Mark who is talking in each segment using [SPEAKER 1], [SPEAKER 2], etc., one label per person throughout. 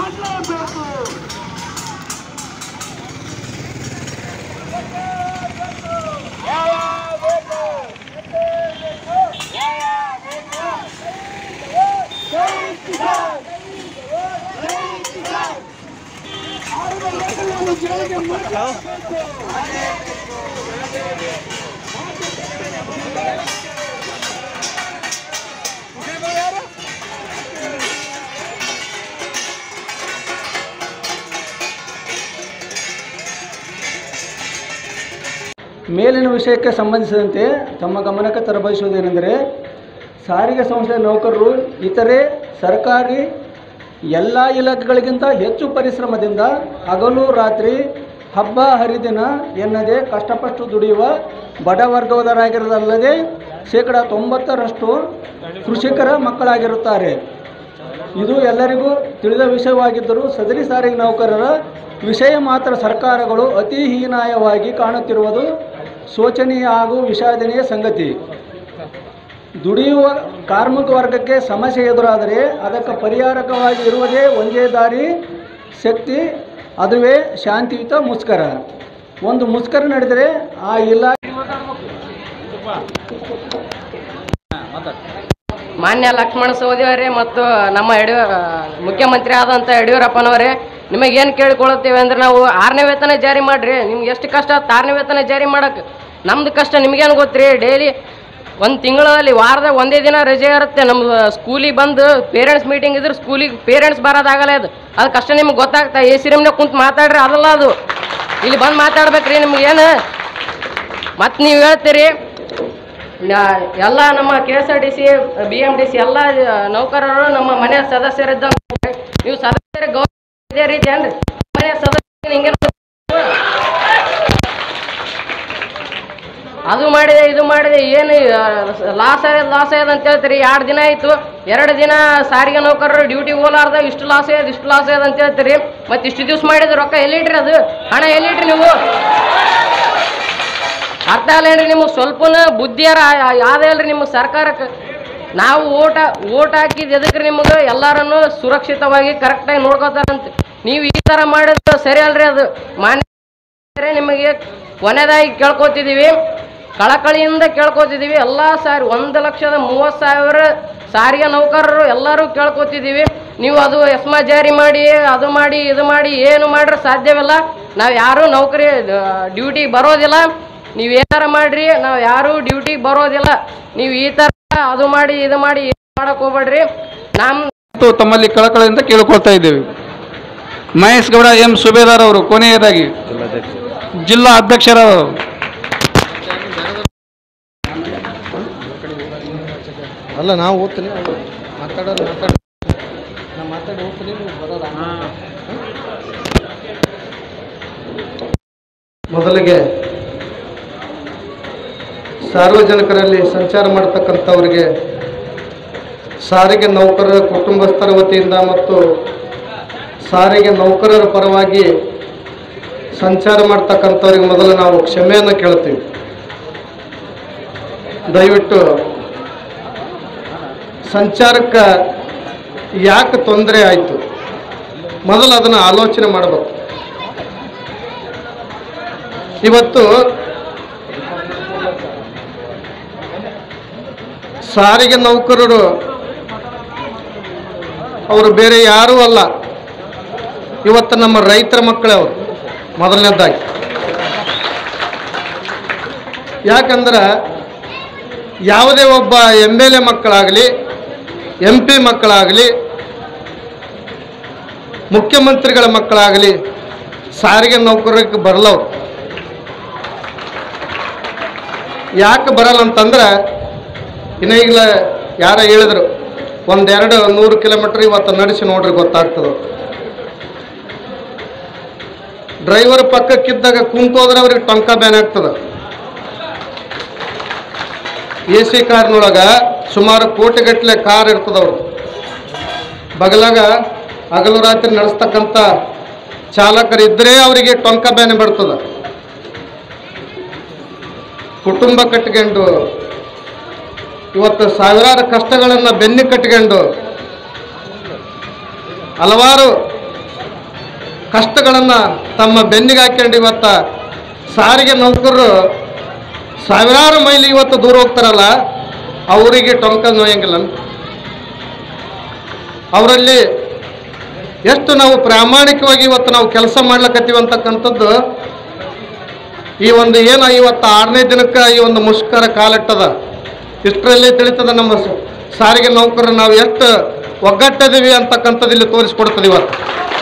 [SPEAKER 1] ಆಗಲೇಬೇಕು
[SPEAKER 2] ಮೇಲಿನ ವಿಷಯಕ್ಕೆ ಸಂಬಂಧಿಸಿದಂತೆ ತಮ್ಮ ಗಮನಕ್ಕೆ ತರಬಯಸುವುದೇನೆಂದರೆ ಸಾರಿಗೆ ಸಂಸ್ಥೆಯ ನೌಕರರು ಇತರೆ ಸರ್ಕಾರಿ ಎಲ್ಲ ಇಲಾಖೆಗಳಿಗಿಂತ ಹೆಚ್ಚು ಪರಿಶ್ರಮದಿಂದ ಹಗಲು ರಾತ್ರಿ ಹಬ್ಬ ಹರಿದಿನ ಎನ್ನದೆ ಕಷ್ಟಪಟ್ಟು ದುಡಿಯುವ ಬಡ ವರ್ಗದವರಾಗಿರೋದಲ್ಲದೆ ಶೇಕಡ ತೊಂಬತ್ತರಷ್ಟು ಕೃಷಿಕರ ಮಕ್ಕಳಾಗಿರುತ್ತಾರೆ ಇದು ಎಲ್ಲರಿಗೂ ತಿಳಿದ ವಿಷಯವಾಗಿದ್ದರೂ ಸದರಿ ಸಾರಿಗೆ ನೌಕರರ ವಿಷಯ ಮಾತ್ರ ಸರ್ಕಾರಗಳು ಅತಿ ಹೀನಾಯವಾಗಿ ಕಾಣುತ್ತಿರುವುದು ಶೋಚನೀಯ ಹಾಗೂ ವಿಷಾದನೀಯ ಸಂಗತಿ ದುಡಿಯುವ ಕಾರ್ಮಿಕ ವರ್ಗಕ್ಕೆ ಸಮಸ್ಯೆ ಎದುರಾದರೆ ಅದಕ್ಕೆ ಪರಿಹಾರಕವಾಗಿ ಇರುವುದೇ ಒಂದೇ ದಾರಿ ಶಕ್ತಿ ಅದುವೇ ಶಾಂತಿಯುತ ಮುಷ್ಕರ ಒಂದು ಮುಷ್ಕರ ನಡೆದರೆ ಆ ಇಲಾಖೆ
[SPEAKER 3] ಮಾನ್ಯ ಲಕ್ಷ್ಮಣ ಸವದಿಯವರೇ ಮತ್ತು ನಮ್ಮ ಯಡಿಯೂ ಮುಖ್ಯಮಂತ್ರಿ ಆದಂಥ ಯಡಿಯೂರಪ್ಪನವರೇ ನಿಮಗೇನು ಕೇಳಿಕೊಳ್ಳುತ್ತೇವೆ ಅಂದ್ರೆ ನಾವು ಆರನೇ ವೇತನ ಜಾರಿ ಮಾಡಿರಿ ನಿಮ್ಗೆ ಎಷ್ಟು ಕಷ್ಟ ಆಗುತ್ತೆ ಆರನೇ ವೇತನ ಜಾರಿ ಮಾಡೋಕ್ಕೆ ನಮ್ದು ಕಷ್ಟ ನಿಮಗೇನು ಗೊತ್ತ್ರಿ ಡೈಲಿ ಒಂದು ತಿಂಗಳಲ್ಲಿ ವಾರದಾಗ ಒಂದೇ ದಿನ ರಜೆ ಇರುತ್ತೆ ನಮ್ದು ಸ್ಕೂಲಿಗೆ ಬಂದು ಪೇರೆಂಟ್ಸ್ ಮೀಟಿಂಗ್ ಇದ್ರೆ ಸ್ಕೂಲಿಗೆ ಪೇರೆಂಟ್ಸ್ ಬರೋದಾಗಲ್ಲ ಅದು ಅದು ಕಷ್ಟ ನಿಮ್ಗೆ ಗೊತ್ತಾಗ್ತಾ ಎ ಸಿ ರೂಮ್ನಾಗ ಕುಂತು ಮಾತಾಡ್ರಿ ಅದಲ್ಲ ಅದು ಇಲ್ಲಿ ಬಂದು ಮಾತಾಡ್ಬೇಕ್ರಿ ನಿಮ್ಗೇನು ಮತ್ತು ನೀವು ಹೇಳ್ತೀರಿ ನ- ಎಲ್ಲ ನಮ್ಮ K S R T C B M T C ಎಲ್ಲ ನೌಕರರು ನಮ್ಮ ಮನೆಯ ಸದಸ್ಯರಿದ್ದಂಗೆ ನೀವು ಸದಸ್ಯರ ಗೌರವ ಇದೇ ರೀತಿ ಏನ್ರಿ ಮನೆಯ ಸದಸ್ಯರಿಗೆ ಹಿಂಗೆ ಅದು ಮಾಡಿದೆ ಇದು ಮಾಡಿದೆ ಏನು ಲಾಸ್ ಆಗ್ಯದ ಲಾಸ್ ಆಗ್ಯದ ಅಂತ ಹೇಳ್ತೀರಿ ಎರಡು ದಿನ ಆಯಿತು ಎರಡು ದಿನ ಸಾರಿಗೆ ನೌಕರರು ಡ್ಯೂಟಿ ಹೋಲಾರ್ದ ಇಷ್ಟು ಲಾಸ್ ಆಗ್ಯದ ಇಷ್ಟು ಲಾಸ್ ಆಗ್ಯದ ಅಂತ ಹೇಳ್ತೀರಿ ಮತ್ತು ಇಷ್ಟು ದಿವ್ಸ ಮಾಡಿದ ರೊಕ್ಕ ಎಲ್ಲಿಟ್ರಿ ಅದು ಹಣ ಎಲ್ಲಿಟ್ರಿ ನೀವು ಅರ್ಥ ಅಲ್ಲೇನ್ರಿ ನಿಮಗೆ ಸ್ವಲ್ಪನ ಬುದ್ಧಿಯಾರ ಯಾವ್ದೇ ಅಲ್ರಿ ನಿಮಗೆ ಸರ್ಕಾರಕ್ಕೆ ನಾವು ಓಟ ಓಟ್ ಹಾಕಿದ್ ಎದಕ್ರಿ ನಿಮಗೆ ಎಲ್ಲರನ್ನು ಸುರಕ್ಷಿತವಾಗಿ ಕರೆಕ್ಟಾಗಿ ನೋಡ್ಕೋತಾರಂತ ನೀವು ಈ ಥರ ಮಾಡಿದ್ದು ಸರಿ ಅಲ್ರಿ ಅದು ಮಾನ್ಯ ಸರಿ ನಿಮಗೆ ಕೊನೆದಾಗಿ ಕೇಳ್ಕೊತಿದ್ದೀವಿ ಕಳಕಳಿಯಿಂದ ಕೇಳ್ಕೊತಿದ್ದೀವಿ ಎಲ್ಲ ಸಾರಿ ಒಂದು ಲಕ್ಷದ ಮೂವತ್ತು ಸಾವಿರ ಸಾರಿಗೆ ನೌಕರರು ಎಲ್ಲರೂ ಕೇಳ್ಕೊತಿದ್ದೀವಿ ನೀವು ಅದು ಎಸ್ಮಾ ಜಾರಿ ಮಾಡಿ ಅದು ಮಾಡಿ ಇದು ಮಾಡಿ ಏನು ಮಾಡ್ರೆ ಸಾಧ್ಯವಿಲ್ಲ ನಾವು ಯಾರೂ ನೌಕರಿ ಡ್ಯೂಟಿಗೆ ಬರೋದಿಲ್ಲ ನೀವು ಏನಾರ ಮಾಡ್ರಿ ನಾವು ಯಾರೂ ಡ್ಯೂಟಿಗೆ ಬರೋದಿಲ್ಲ ನೀವು ಈ ಥರ ಅದು ಮಾಡಿ ಇದು ಮಾಡಿ ಏನು ಮಾಡಕ್ಕೆ ಹೋಗ್ಬೇಡ್ರಿ ನಮ್ಮ
[SPEAKER 4] ಮತ್ತು ತಮ್ಮಲ್ಲಿ ಕಳಕಳಿಯಿಂದ ಕೇಳಿಕೊಳ್ತಾ ಇದ್ದೇವೆ ಮಹೇಶ್ ಗೌಡ ಎಂ ಸುಬೇದಾರ್ ಅವರು ಕೊನೆಯದಾಗಿ ಜಿಲ್ಲಾ ಅಧ್ಯಕ್ಷರವರು
[SPEAKER 5] ಅಲ್ಲ ನಾವು ಓದ್ತೀನಿ ಮಾತಾಡೋರು ಮಾತಾಡ ನಾ ಮಾತಾಡಿ ಹೋಗ್ತೀನಿ ನೀವು ಬರೋಲ್ಲ ಮೊದಲಿಗೆ ಸಾರ್ವಜನಿಕರಲ್ಲಿ ಸಂಚಾರ ಮಾಡತಕ್ಕಂಥವರಿಗೆ ಸಾರಿಗೆ ನೌಕರರ ಕುಟುಂಬಸ್ಥರ ವತಿಯಿಂದ ಮತ್ತು ಸಾರಿಗೆ ನೌಕರರ ಪರವಾಗಿ ಸಂಚಾರ ಮಾಡ್ತಕ್ಕಂಥವ್ರಿಗೆ ಮೊದಲು ನಾವು ಕ್ಷಮೆಯನ್ನು ಕೇಳ್ತೀವಿ ದಯವಿಟ್ಟು ಸಂಚಾರಕ್ಕೆ ಯಾಕೆ ತೊಂದರೆ ಆಯಿತು ಮೊದಲು ಅದನ್ನು ಆಲೋಚನೆ ಮಾಡಬೇಕು ಇವತ್ತು ಸಾರಿಗೆ ನೌಕರರು ಅವರು ಬೇರೆ ಯಾರೂ ಅಲ್ಲ ಇವತ್ತು ನಮ್ಮ ರೈತರ ಮಕ್ಕಳೇ ಅವರು ಮೊದಲನೇದಾಗಿ ಯಾಕಂದ್ರೆ ಯಾವುದೇ ಒಬ್ಬ ಎಮ್ ಎಲ್ ಎ ಮಕ್ಕಳಾಗಲಿ ಎಂ ಪಿ ಮಕ್ಕಳಾಗಲಿ ಮುಖ್ಯಮಂತ್ರಿಗಳ ಮಕ್ಕಳಾಗಲಿ ಸಾರಿಗೆ ನೌಕರರಿಗೆ ಬರಲವ್ರು ಯಾಕೆ ಬರಲ್ಲ ಅಂತಂದ್ರೆ ಇನ್ನು ಈಗಲೇ ಯಾರ ಹೇಳಿದ್ರು ಒಂದೆರಡು ನೂರು ಕಿಲೋಮೀಟ್ರ್ ಇವತ್ತು ನಡೆಸಿ ನೋಡ್ರಿ ಗೊತ್ತಾಗ್ತದೆ ಡ್ರೈವರ್ ಪಕ್ಕಕ್ಕಿದ್ದಾಗ ಕುಂತೋದ್ರೆ ಅವ್ರಿಗೆ ಟೊಂಕ ಬ್ಯಾನ್ ಆಗ್ತದೆ ಎ ಸಿ ಕಾರ್ನೊಳಗೆ ಸುಮಾರು ಕೋಟಿಗಟ್ಟಲೆ ಕಾರ್ ಇರ್ತದೆ ಅವ್ರದ್ದು ಬಗಲಾಗ ಹಗಲು ರಾತ್ರಿ ನಡೆಸ್ತಕ್ಕಂಥ ಚಾಲಕರಿದ್ದರೆ ಅವರಿಗೆ ಟೊಂಕ ಬ್ಯಾನೆ ಬರ್ತದೆ ಕುಟುಂಬ ಕಟ್ಕೊಂಡು ಇವತ್ತು ಸಾವಿರಾರು ಕಷ್ಟಗಳನ್ನು ಬೆನ್ನಿ ಕಟ್ಕೊಂಡು ಹಲವಾರು ಕಷ್ಟಗಳನ್ನು ತಮ್ಮ ಬೆನ್ನಿಗೆ ಹಾಕ್ಕೊಂಡು ಇವತ್ತ ಸಾರಿಗೆ ನೌಕರರು ಸಾವಿರಾರು ಮೈಲಿ ಇವತ್ತು ದೂರ ಹೋಗ್ತಾರಲ್ಲ ಅವರಿಗೆ ಟೊಂಕ ನೋಯಂಗಿಲ್ಲ ಅವರಲ್ಲಿ ಎಷ್ಟು ನಾವು ಪ್ರಾಮಾಣಿಕವಾಗಿ ಇವತ್ತು ನಾವು ಕೆಲಸ ಮಾಡ್ಲಕತ್ತೀವಿ ಅಂತಕ್ಕಂಥದ್ದು ಈ ಒಂದು ಏನು ಇವತ್ತು ಆರನೇ ದಿನಕ್ಕೆ ಈ ಒಂದು ಮುಷ್ಕರ ಕಾಲಿಟ್ಟದ ಇಷ್ಟರಲ್ಲೇ ತಿಳಿತದ ನಮ್ಮ ಸ- ಸಾರಿಗೆ ನೌಕರರು ನಾವು ಎಷ್ಟು ಒಗ್ಗಟ್ಟಿದೀವಿ ಅಂತಕ್ಕಂಥದ್ದು ಇಲ್ಲಿ ತೋರಿಸ್ಕೊಡ್ತದೆ ಇವತ್ತು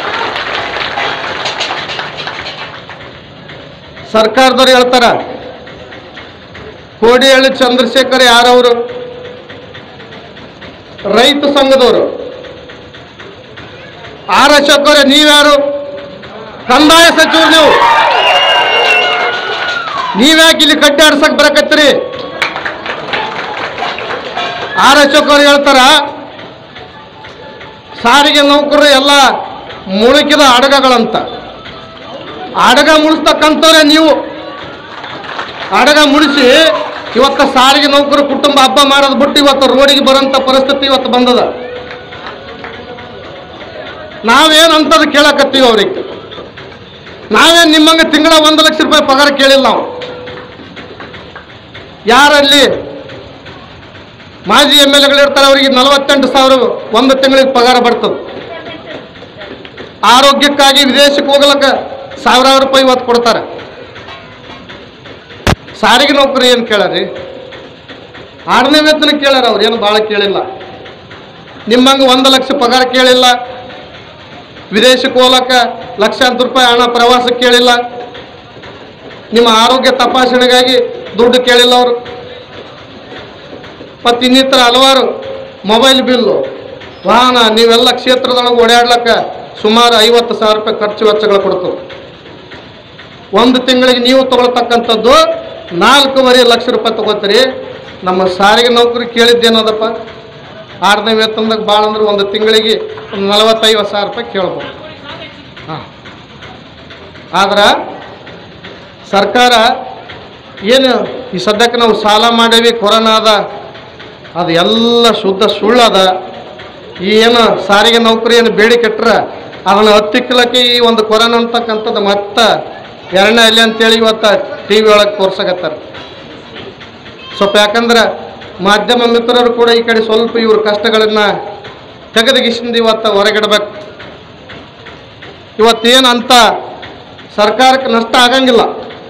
[SPEAKER 5] ಸರ್ಕಾರದವ್ರು ಹೇಳ್ತಾರ ಕೋಡಿಹಳ್ಳಿ ಚಂದ್ರಶೇಖರ್ ಯಾರವರು ರೈತ ಸಂಘದವರು ಆರ್ ಅಶೋಕ್ ಅವರೇ ನೀವ್ಯಾರು ಕಂದಾಯ ಸಚಿವರು ನೀವು ನೀವ್ಯಾಕೆ ಇಲ್ಲಿ ಕಡ್ಡಿ ಆಡ್ಸಕ್ ಬರಕತ್ತೀರಿ ಆರ್ ಅಶೋಕ್ ಅವ್ರು ಹೇಳ್ತಾರ ಸಾರಿಗೆ ನೌಕರರು ಎಲ್ಲ ಮುಳುಕಿದ ಅಡಗಗಳಂತ ಅಡಗ ಮುಳಿಸ್ತಕ್ಕಂಥವ್ರೆ ನೀವು ಅಡಗ ಮುಳಿಸಿ ಇವತ್ತು ಸಾರಿಗೆ ನೌಕರ ಕುಟುಂಬ ಹಬ್ಬ ಮಾಡೋದು ಬಿಟ್ಟು ಇವತ್ತು ರೋಡಿಗೆ ಬರೋಂಥ ಪರಿಸ್ಥಿತಿ ಇವತ್ತು ಬಂದದ ನಾವೇನು ಅಂತದ್ದು ಕೇಳಕತ್ತೀವಿ ಅವ್ರಿಗೆ ನಾವೇನು ನಿಮ್ಮಂಗೆ ತಿಂಗಳ ಒಂದು ಲಕ್ಷ ರೂಪಾಯಿ ಪಗಾರ ಕೇಳಿಲ್ಲ ನಾವು ಯಾರಲ್ಲಿ ಮಾಜಿ ಎಮ್ ಎಲ್ ಎಗಳಿರ್ತಾರೆ ಅವರಿಗೆ ನಲವತ್ತೆಂಟು ಸಾವಿರ ಒಂದು ತಿಂಗಳಿಗೆ ಪಗಾರ ಬರ್ತದೆ ಆರೋಗ್ಯಕ್ಕಾಗಿ ವಿದೇಶಕ್ಕೆ ಹೋಗ್ಲಕ್ಕ ಸಾವಿರಾರು ರೂಪಾಯಿ ಇವತ್ತು ಕೊಡ್ತಾರೆ ಸಾರಿಗೆ ನೌಕರಿ ಏನು ಕೇಳಾರಿ ಆರನೇ ವೇತನ ಕೇಳ್ಯಾರ ಅವ್ರು ಏನು ಭಾಳ ಕೇಳಿಲ್ಲ ನಿಮ್ಮಂಗೆ ಒಂದು ಲಕ್ಷ ಪಗಾರ ಕೇಳಿಲ್ಲ ವಿದೇಶಕ್ಕೆ ಹೋಗ್ಲಕ್ಕ ಲಕ್ಷಾಂತರ ರೂಪಾಯಿ ಹಣ ಪ್ರವಾಸಕ್ಕೆ ಕೇಳಿಲ್ಲ ನಿಮ್ಮ ಆರೋಗ್ಯ ತಪಾಸಣೆಗಾಗಿ ದುಡ್ಡು ಕೇಳಿಲ್ಲ ಅವರು ಮತ್ತು ಇನ್ನಿತರ ಹಲವಾರು ಮೊಬೈಲ್ ಬಿಲ್ಲು ವಾಹನ ನೀವೆಲ್ಲ ಕ್ಷೇತ್ರದೊಳಗೆ ಓಡಾಡ್ಲಕ್ಕ ಸುಮಾರು ಐವತ್ತು ಸಾವಿರ ರೂಪಾಯಿ ಖರ್ಚು ವೆಚ್ಚಗಳು ಕೊಡ್ತವೆ ಒಂದು ತಿಂಗಳಿಗೆ ನೀವು ತಗೊಳ್ತಕ್ಕಂಥದ್ದು ನಾಲ್ಕೂವರೆ ಲಕ್ಷ ರೂಪಾಯಿ ತಗೋತೀರಿ ನಮ್ಮ ಸಾರಿಗೆ ನೌಕರಿ ಕೇಳಿದ್ದೇನದಪ್ಪ ಆರನೇ ವೇತನದಾಗ ಭಾಳ ಅಂದ್ರೆ ಒಂದು ತಿಂಗಳಿಗೆ ಒಂದು ನಲವತ್ತೈವತ್ತು ಸಾವಿರ ರೂಪಾಯಿ ಕೇಳ್ಬೋದು ಹಾಂ ಆದ್ರೆ ಸರ್ಕಾರ ಏನು ಈ ಸದ್ಯಕ್ಕೆ ನಾವು ಸಾಲ ಮಾಡೇವಿ ಕೊರೋನಾ ಅದ ಅದು ಎಲ್ಲ ಶುದ್ಧ ಸುಳ್ಳದ ಈ ಏನು ಸಾರಿಗೆ ನೌಕರಿ ಏನು ಬೇಡಿಕೆಟ್ರ ಅದನ್ನು ಹತ್ತಿಕ್ಕಲಕ್ಕೆ ಈ ಒಂದು ಕೊರೋನಾ ಅಂತಕ್ಕಂಥದ್ದು ಮತ್ತೆ ಎರಡನೇ ಅಲೆ ಅಂತೇಳಿ ಇವತ್ತು ಟಿ ವಿ ಒಳಗೆ ತೋರ್ಸಕತ್ತಾರೆ ಸ್ವಲ್ಪ ಯಾಕಂದ್ರೆ ಮಾಧ್ಯಮ ಮಿತ್ರರು ಕೂಡ ಈ ಕಡೆ ಸ್ವಲ್ಪ ಇವ್ರ ಕಷ್ಟಗಳನ್ನು ತೆಗೆದಗಿಸಿಂದ ಇವತ್ತು ಹೊರಗಿಡಬೇಕು ಇವತ್ತೇನು ಅಂತ ಸರ್ಕಾರಕ್ಕೆ ನಷ್ಟ ಆಗಂಗಿಲ್ಲ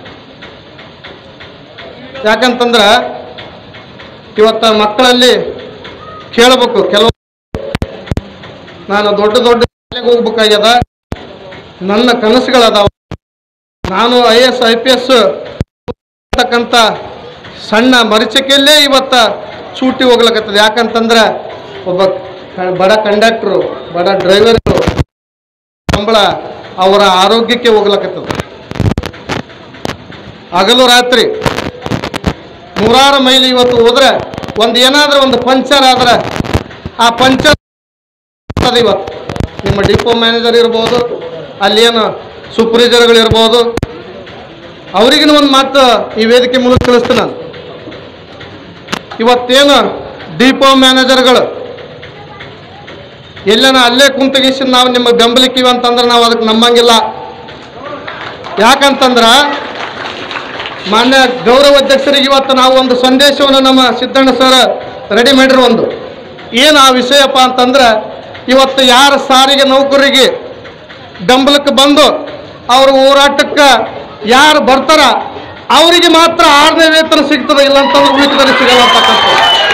[SPEAKER 5] ಯಾಕಂತಂದ್ರೆ ಇವತ್ತ ಮಕ್ಕಳಲ್ಲಿ ಕೇಳಬೇಕು ಕೆಲವು ನಾನು ದೊಡ್ಡ ದೊಡ್ಡ ಶಾಲೆಗೆ ಹೋಗ್ಬೇಕಾಗ್ಯದ ನನ್ನ ಕನಸುಗಳದಾವ ನಾನು I S I P S ಅಂತಕ್ಕಂಥ ಸಣ್ಣ ಮರಿಚಿಕೆಯಲ್ಲೇ ಇವತ್ತ ಚೂಟಿ ಹೋಗ್ಲಕತ್ತದ ಯಾಕಂತಂದ್ರೆ ಒಬ್ಬ ಕ- ಬಡ ಕಂಡಕ್ಟ್ರು ಬಡ ಡ್ರೈವರು ಸಂಬಳ ಅವರ ಆರೋಗ್ಯಕ್ಕೆ ಹೋಗ್ಲಕತ್ತದ ಹಗಲು ರಾತ್ರಿ ನೂರಾರು ಮೈಲಿ ಇವತ್ತು ಹೋದ್ರೆ ಒಂದು ಏನಾದ್ರೂ ಒಂದು ಪಂಚರ್ ಆದ್ರೆ ಆ ಪಂಚರ್ ಅದು ಇವತ್ತು ನಿಮ್ಮ ಡಿಪೋ ಮ್ಯಾನೇಜರ್ ಇರ್ಬೋದು ಅಲ್ಲೇನು ಸೂಪರ್ವೈಸರ್ಗಳು ಇರ್ಬೋದು ಅವರಿಗಿನ ಒಂದು ಮಾತು ಈ ವೇದಿಕೆ ಮೂಲಕ ತಿಳಿಸ್ತೀನಿ ನಾನು ಇವತ್ತೇನು ಡಿಪೋ ಮ್ಯಾನೇಜರ್ಗಳು ಎಲ್ಲನ ಅಲ್ಲೇ ಕುಂತಗಿಸಿ ನಾವು ನಿಮಗೆ ಬೆಂಬಲಿಕ್ಕಿವಿ ಅಂತಂದ್ರೆ ನಾವು ಅದಕ್ಕೆ ನಂಬಂಗಿಲ್ಲ ಯಾಕಂತಂದ್ರೆ ಮಾನ್ಯ ಗೌರವ ಅಧ್ಯಕ್ಷರಿಗೆ ಇವತ್ತು ನಾವು ಒಂದು ಸಂದೇಶವನ್ನು ನಮ್ಮ ಸಿದ್ದಣ್ಣ ಸರ್ ರೆಡಿ ಮಾಡಿರೋ ಒಂದು ಏನು ಆ ವಿಷಯಪ್ಪ ಅಂತಂದ್ರೆ ಇವತ್ತು ಯಾರ ಸಾರಿಗೆ ನೌಕರರಿಗೆ ಬೆಂಬಲಕ್ಕೆ ಬಂದು ಅವ್ರ ಹೋರಾಟಕ್ಕೆ ಯಾರು ಬರ್ತಾರ ಅವರಿಗೆ ಮಾತ್ರ ಆರನೇ ವೇತನ ಸಿಗ್ತದೆ ಇಲ್ಲ ಅಂತಂದ್ರೆ ಉಳಿತದಲ್ಲಿ ಸಿಗಲ್ಲ ಅಂತಕ್ಕಂಥದ್ದು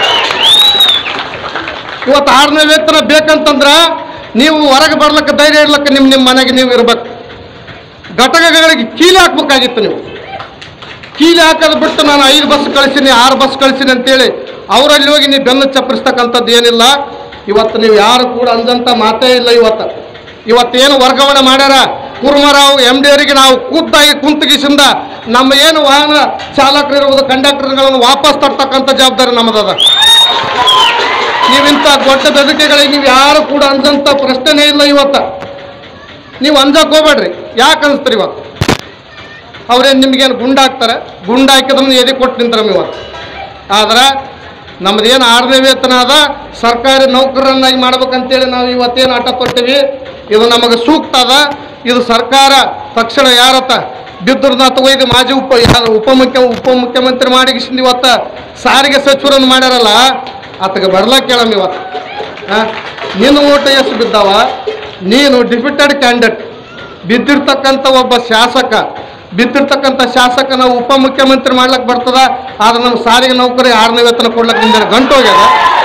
[SPEAKER 5] ಇವತ್ತು ಆರನೇ ವೇತನ ಬೇಕಂತಂದ್ರೆ ನೀವು ಹೊರಗೆ ಬರ್ಲಿಕ್ಕೆ ಧೈರ್ಯ ಇರ್ಲಿಕ್ಕೆ ನಿಮ್ಮ ನಿಮ್ಮ ಮನೆಗೆ ನೀವು ಇರ್ಬೇಕು ಘಟಕಗಳಿಗೆ ಕೀಲಿ ಹಾಕ್ಬೇಕಾಗಿತ್ತು ನೀವು ಕೀಲಿ ಹಾಕೋದು ಬಿಟ್ಟು ನಾನು ಐದು ಬಸ್ ಕಳಿಸೀನಿ ಆರು ಬಸ್ ಕಳಿಸೀನಿ ಅಂತೇಳಿ ಅವರಲ್ಲಿ ಹೋಗಿ ನೀವು ಬೆನ್ನು ಚಪ್ಪರಿಸ್ತಕ್ಕಂಥದ್ದು ಏನಿಲ್ಲ ಇವತ್ತು ನೀವು ಯಾರು ಕೂಡ ಅಂದಂಥ ಮಾತೇ ಇಲ್ಲ ಇವತ್ತು ಇವತ್ತೇನು ವರ್ಗಾವಣೆ ಮಾಡ್ಯಾರ ಕುರ್ಮರಾವ್ ಎಮ್ ಡಿ ಅವರಿಗೆ ನಾವು ಖುದ್ದಾಗಿ ಕುಂತಗಿಸಿಂದ ನಮ್ಮ ಏನು ವಾಹನ ಚಾಲಕರಿರ್ಬೋದು ಕಂಡಕ್ಟರ್ಗಳನ್ನು ವಾಪಸ್ ತರ್ತಕ್ಕಂಥ ಜವಾಬ್ದಾರಿ ನಮ್ಮದದ ನೀವಿಂಥ ದೊಡ್ಡ ಬೆದರಿಕೆಗಳಿಗೆ ನೀವು ಯಾರು ಕೂಡ ಅಂದಂಥ ಪ್ರಶ್ನೆನೇ ಇಲ್ಲ ಇವತ್ತು ನೀವು ಅಂಜಕ್ಕೆ ಹೋಗ್ಬೇಡ್ರಿ ಯಾಕೆ ಅನಿಸ್ತೀರಿ ಇವತ್ತು ಅವ್ರೇನು ನಿಮ್ಗೇನು ಗುಂಡು ಹಾಕ್ತಾರೆ ಗುಂಡು ಹಾಕಿದ್ರೆ ಎದೆ ಕೊಟ್ಟು ನಿಂತಾರೆ ಇವತ್ತು ಆದ್ರೆ ನಮ್ದೇನು ಆರನೇ ವೇತನ ಅದ ಸರ್ಕಾರಿ ನೌಕರರನ್ನಾಗಿ ಮಾಡ್ಬೇಕಂತೇಳಿ ನಾವು ಇವತ್ತೇನು ಆಟ ಕೊಟ್ಟಿವಿ ಇದು ನಮಗೆ ಸೂಕ್ತ ಅದ ಇದು ಸರ್ಕಾರ ತಕ್ಷಣ ಯಾರತ್ತ ಬಿದ್ದುರ್ನ ಒಯ್ದು ಮಾಜಿ ಉಪ ಯಾರು ಉಪಮುಖ್ಯ ಉಪಮುಖ್ಯಮಂತ್ರಿ ಮಾಡಿ ಕಿಶಿಂದ ಇವತ್ತ ಸಾರಿಗೆ ಸಚಿವರನ್ನು ಮಾಡ್ಯಾರಲ್ಲ ಆತಗೆ ಬರ್ಲಾ ಕೇಳಮ್ ಇವತ್ತು ಆ, ನಿನ್ನ ಓಟ ಎಷ್ಟು ಬಿದ್ದಾವ ನೀನು ಡಿಫಿಟೆಡ್ ಕ್ಯಾಂಡಿಡೇಟ್ ಬಿದ್ದಿರ್ತಕ್ಕಂಥ ಒಬ್ಬ ಶಾಸಕ ಬಿದ್ದಿರ್ತಕ್ಕಂಥ ಶಾಸಕನ ಉಪಮುಖ್ಯಮಂತ್ರಿ ಮಾಡ್ಲಕ್ಕೆ ಬರ್ತದ ಆದ್ರೆ ನಮ್ಮ ಸಾರಿಗೆ ನೌಕರಿಗೆ ಆರನೇ ವೇತನ ಕೊಡ್ಲಕ್ಕೆ ನಿಂದ ಗಂಟು ಹೋಗ್ಯದ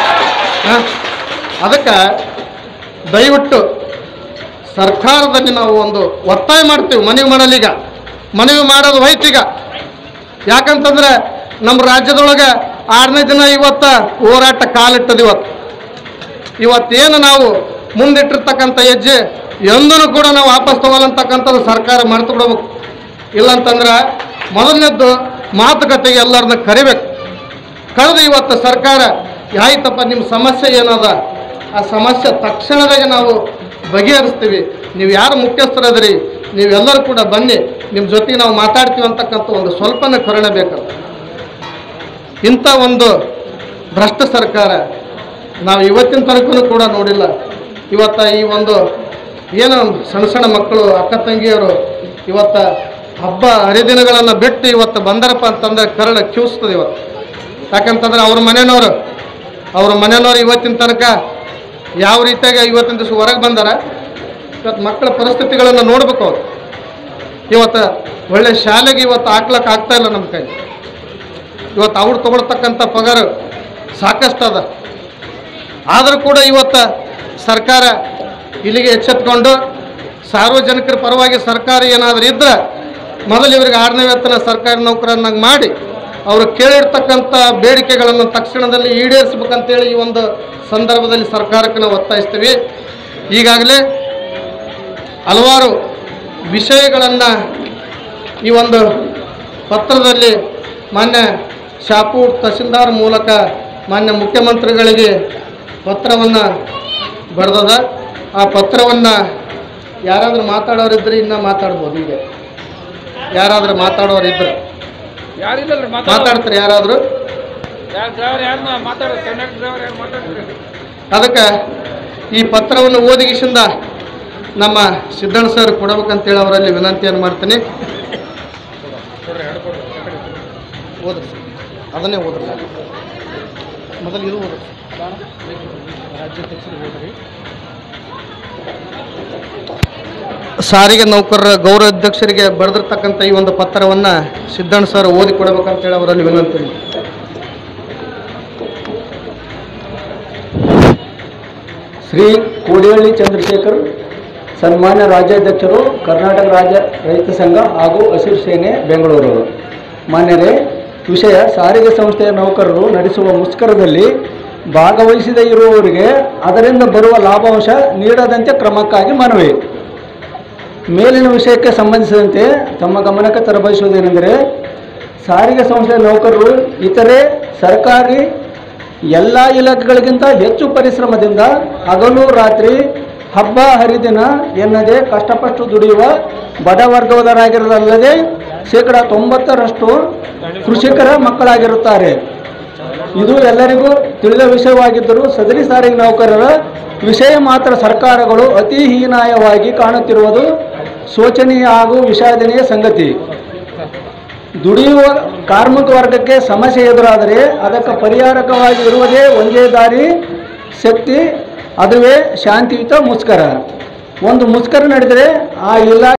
[SPEAKER 5] ಅದಕ್ಕೆ ದಯವಿಟ್ಟು ಸರ್ಕಾರದಲ್ಲಿ ನಾವು ಒಂದು ಒತ್ತಾಯ ಮಾಡ್ತೀವಿ ಮನವಿ ಮಾಡಲೀಗ ಮನವಿ ಮಾಡೋದು ಹೋಯ್ತೀಗ ಯಾಕಂತಂದ್ರೆ ನಮ್ಮ ರಾಜ್ಯದೊಳಗೆ ಆರನೇ ದಿನ ಇವತ್ತ ಹೋರಾಟ ಕಾಲಿಟ್ಟದ ಇವತ್ತು ಇವತ್ತೇನು ನಾವು ಮುಂದಿಟ್ಟಿರ್ತಕ್ಕಂಥ ಹೆಜ್ಜೆ ಎಂದೂ ಕೂಡ ನಾವು ವಾಪಸ್ ತಗೊಳ್ಳಂತಕ್ಕಂಥದ್ದು ಸರ್ಕಾರ ಮರೆತು ಬಿಡ್ಬೇಕು ಇಲ್ಲಂತಂದ್ರೆ ಮೊದಲನೇದ್ದು ಮಾತುಕತೆಗೆ ಎಲ್ಲರನ್ನ ಕರಿಬೇಕು ಕಳೆದು ಇವತ್ತು ಸರ್ಕಾರ ಆಯ್ತಪ್ಪ ನಿಮ್ಮ ಸಮಸ್ಯೆ ಏನದ ಆ ಸಮಸ್ಯೆ ತಕ್ಷಣದಾಗ ನಾವು ಬಗೆಹರಿಸ್ತೀವಿ ನೀವು ಯಾರು ಮುಖ್ಯಸ್ಥರದ್ರಿ ನೀವೆಲ್ಲರೂ ಕೂಡ ಬನ್ನಿ ನಿಮ್ಮ ಜೊತೆಗೆ ನಾವು ಮಾತಾಡ್ತೀವಿ ಅಂತಕ್ಕಂಥ ಒಂದು ಸ್ವಲ್ಪನೇ ಕರುಣೆ ಬೇಕಲ್ಲ ಇಂಥ ಒಂದು ಭ್ರಷ್ಟ ಸರ್ಕಾರ ನಾವು ಇವತ್ತಿನ ತನಕನೂ ಕೂಡ ನೋಡಿಲ್ಲ ಇವತ್ತ ಈ ಒಂದು ಏನು ಸಣ್ಣ ಸಣ್ಣ ಮಕ್ಕಳು ಅಕ್ಕ ತಂಗಿಯರು ಇವತ್ತ ಹಬ್ಬ ಹರಿದಿನಗಳನ್ನು ಬಿಟ್ಟು ಇವತ್ತು ಬಂದರಪ್ಪ ಅಂತಂದ್ರೆ ಕರಳ ಕಿವಿಸ್ತದೆ ಇವತ್ತು ಯಾಕಂತಂದ್ರೆ ಅವ್ರ ಮನೆಯವರು ಅವ್ರ ಮನೆಯವರು ಇವತ್ತಿನ ತನಕ ಯಾವ ರೀತಿಯಾಗಿ ಇವತ್ತಿನ ದಿವಸ ಹೊರಗೆ ಬಂದಾರ ಇವತ್ತು ಮಕ್ಕಳ ಪರಿಸ್ಥಿತಿಗಳನ್ನು ನೋಡ್ಬೇಕು ಅವ್ರು ಇವತ್ತು ಒಳ್ಳೆ ಶಾಲೆಗೆ ಇವತ್ತು ಹಾಕ್ಲಕ್ಕೆ ಆಗ್ತಾ ಇಲ್ಲ ನಮ್ಮ ಕೈ ಇವತ್ತು ಅವ್ರು ತಗೊಳ್ತಕ್ಕಂಥ ಪಗಾರ ಸಾಕಷ್ಟು ಅದ ಆದರೂ ಕೂಡ ಇವತ್ತು ಸರ್ಕಾರ ಇಲ್ಲಿಗೆ ಎಚ್ಚೆತ್ಕೊಂಡು ಸಾರ್ವಜನಿಕರ ಪರವಾಗಿ ಸರ್ಕಾರ ಏನಾದರೂ ಇದ್ರೆ ಮೊದಲು ಇವರಿಗೆ ಆರನೇ ವೇತನ ಸರ್ಕಾರಿ ನೌಕರನ್ನಾಗಿ ಮಾಡಿ ಅವರು ಕೇಳಿರ್ತಕ್ಕಂಥ ಬೇಡಿಕೆಗಳನ್ನು ತಕ್ಷಣದಲ್ಲಿ ಈಡೇರಿಸ್ಬೇಕಂತೇಳಿ ಈ ಒಂದು ಸಂದರ್ಭದಲ್ಲಿ ಸರ್ಕಾರಕ್ಕೆ ನಾವು ಒತ್ತಾಯಿಸ್ತೀವಿ ಈಗಾಗಲೇ ಹಲವಾರು ವಿಷಯಗಳನ್ನು ಈ ಒಂದು ಪತ್ರದಲ್ಲಿ ಮಾನ್ಯ ಶಾಪೂರ್ ತಹಸೀಲ್ದಾರ್ ಮೂಲಕ ಮಾನ್ಯ ಮುಖ್ಯಮಂತ್ರಿಗಳಿಗೆ ಪತ್ರವನ್ನು ಬರೆದದ ಆ ಪತ್ರವನ್ನು ಯಾರಾದರೂ ಮಾತಾಡೋರಿದ್ರೆ ಇನ್ನೂ ಮಾತಾಡ್ಬೋದು ಈಗ ಯಾರಾದರೂ ಮಾತಾಡೋರಿದ್ರೆ
[SPEAKER 4] ಯಾರಿಲ್ಲ
[SPEAKER 5] ಮಾತಾಡ್ತಾರೆ ಯಾರಾದರೂ
[SPEAKER 4] ಡ್ರೈವರ್ ಯಾರನ್ನ ಮಾತಾಡ ಕಂಡಕ್ಟರ್ ಡ್ರೈವರ್ ಯಾರು ಮಾತಾಡ್ತಾರೆ
[SPEAKER 5] ಅದಕ್ಕೆ ಈ ಪತ್ರವನ್ನು ಓದಿಗಿಸಿಂದ ನಮ್ಮ ಸಿದ್ದಣ್ಣ ಸರ್ ಕೊಡಬೇಕಂತೇಳಿ ಅವರಲ್ಲಿ ವಿನಂತಿಯನ್ನು ಮಾಡ್ತೀನಿ ಓದ್ರಿ ಸರ್. ಅದನ್ನೇ ಓದ್ರಿ ಸರ್. ಮೊದಲು ಇದು ಓದ್ರಿ ಸಾರಿಗೆ ನೌಕರರ ಗೌರವ ಅಧ್ಯಕ್ಷರಿಗೆ ಬರೆದಿರ್ತಕ್ಕಂಥ ಈ ಒಂದು ಪತ್ರವನ್ನು ಸಿದ್ದಣ್ಣ ಸರ್ ಓದಿ ಕೊಡಬೇಕಂತೇಳಿ ಅವರಲ್ಲಿ ವಿನಂತಿ
[SPEAKER 2] ಶ್ರೀ ಕೋಡಿಹಳ್ಳಿ ಚಂದ್ರಶೇಖರ್ ಸನ್ಮಾನ್ಯ ರಾಜ್ಯಾಧ್ಯಕ್ಷರು ಕರ್ನಾಟಕ ರಾಜ್ಯ ರೈತ ಸಂಘ ಹಾಗೂ ಹಸಿರು ಸೇನೆ ಬೆಂಗಳೂರು ಮಾನ್ಯರೇ ವಿಷಯ ಸಾರಿಗೆ ಸಂಸ್ಥೆಯ ನೌಕರರು ನಡೆಸುವ ಮುಷ್ಕರದಲ್ಲಿ ಭಾಗವಹಿಸದೇ ಇರುವವರಿಗೆ ಅದರಿಂದ ಬರುವ ಲಾಭಾಂಶ ನೀಡದಂತೆ ಕ್ರಮಕ್ಕಾಗಿ ಮನವಿ ಮೇಲಿನ ವಿಷಯಕ್ಕೆ ಸಂಬಂಧಿಸಿದಂತೆ ತಮ್ಮ ಗಮನಕ್ಕೆ ತರಬಯಸುವುದೇನೆಂದರೆ ಸಾರಿಗೆ ಸಂಸ್ಥೆಯ ನೌಕರರು ಇತರೆ ಸರ್ಕಾರಿ ಎಲ್ಲ ಇಲಾಖೆಗಳಿಗಿಂತ ಹೆಚ್ಚು ಪರಿಶ್ರಮದಿಂದ ಹಗಲು ರಾತ್ರಿ ಹಬ್ಬ ಹರಿದಿನ ಎನ್ನದೇ ಕಷ್ಟಪಟ್ಟು ದುಡಿಯುವ ಬಡ ವರ್ಗದವರಾಗಿರೋದಲ್ಲದೆ ಶೇಕಡ ತೊಂಬತ್ತರಷ್ಟು ಕೃಷಿಕರ ಮಕ್ಕಳಾಗಿರುತ್ತಾರೆ ಇದು ಎಲ್ಲರಿಗೂ ತಿಳಿದ ವಿಷಯವಾಗಿದ್ದರೂ ಸದರಿ ಸಾರಿಗೆ ನೌಕರರ ವಿಷಯ ಮಾತ್ರ ಸರ್ಕಾರಗಳು ಅತಿ ಹೀನಾಯವಾಗಿ ಕಾಣುತ್ತಿರುವುದು ಶೋಚನೀಯ ಹಾಗೂ ವಿಷಾದನೀಯ ಸಂಗತಿ ದುಡಿಯುವ ಕಾರ್ಮಿಕ ವರ್ಗಕ್ಕೆ ಸಮಸ್ಯೆ ಎದುರಾದರೆ ಅದಕ್ಕೆ ಪರಿಹಾರಕವಾಗಿ ಇರುವುದೇ ಒಂದೇ ದಾರಿ ಶಕ್ತಿ ಅದುವೇ ಶಾಂತಿಯುತ ಮುಷ್ಕರ ಒಂದು ಮುಷ್ಕರ ನಡೆದರೆ ಆ ಇಲಾಖೆ